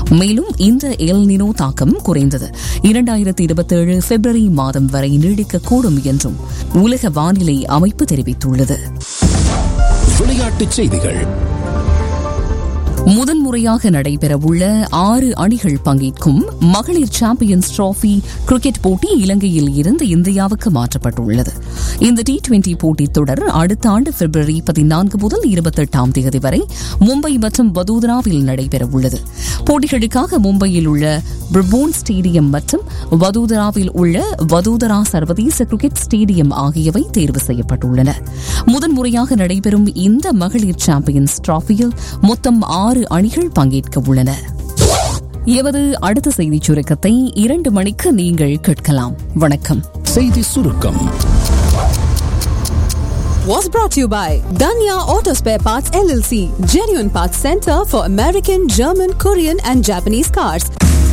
மேலும் இந்த El Nino தாக்கம் குறைந்தது இரண்டாயிரத்தி இருபத்தேழு பிப்ரவரி மாதம் வரை நீடிக்கக்கூடும் என்றும் உலக வானிலை அமைப்பு தெரிவித்துள்ளது விளையாட்டுச் செய்திகள் முதன்முறையாக நடைபெறவுள்ள ஆறு அணிகள் பங்கேற்கும் மகளிர் சாம்பியன்ஸ் டிராபி கிரிக்கெட் போட்டி இலங்கையில் இருந்து இந்தியாவுக்கு மாற்றப்பட்டுள்ளது இந்த டி டுவெண்டி போட்டித் தொடர் அடுத்த ஆண்டு பிப்ரவரி பதினான்கு முதல் இருபத்தெட்டாம் தேதி வரை மும்பை மற்றும் வதோதராவில் நடைபெறவுள்ளது போட்டிகளுக்காக மும்பையில் உள்ள பிரிபோன் ஸ்டேடியம் மற்றும் வதோதராவில் உள்ள வதோதரா சர்வதேச கிரிக்கெட் ஸ்டேடியம் ஆகியவை தேர்வு செய்யப்பட்டுள்ளன முதன்முறையாக நடைபெறும் இந்த மகளிர் சாம்பியன்ஸ் டிராபியில் மொத்தம் ஆறு அணிகள் பங்கேற்க உள்ளன எமது அடுத்த செய்திச் சுருக்கத்தை இரண்டு மணிக்கு நீங்கள் கேட்கலாம் வணக்கம் செய்தி சுருக்கம் was brought to you by Danya Auto Spare Parts LLC, genuine parts center for American, German, Korean, and Japanese cars.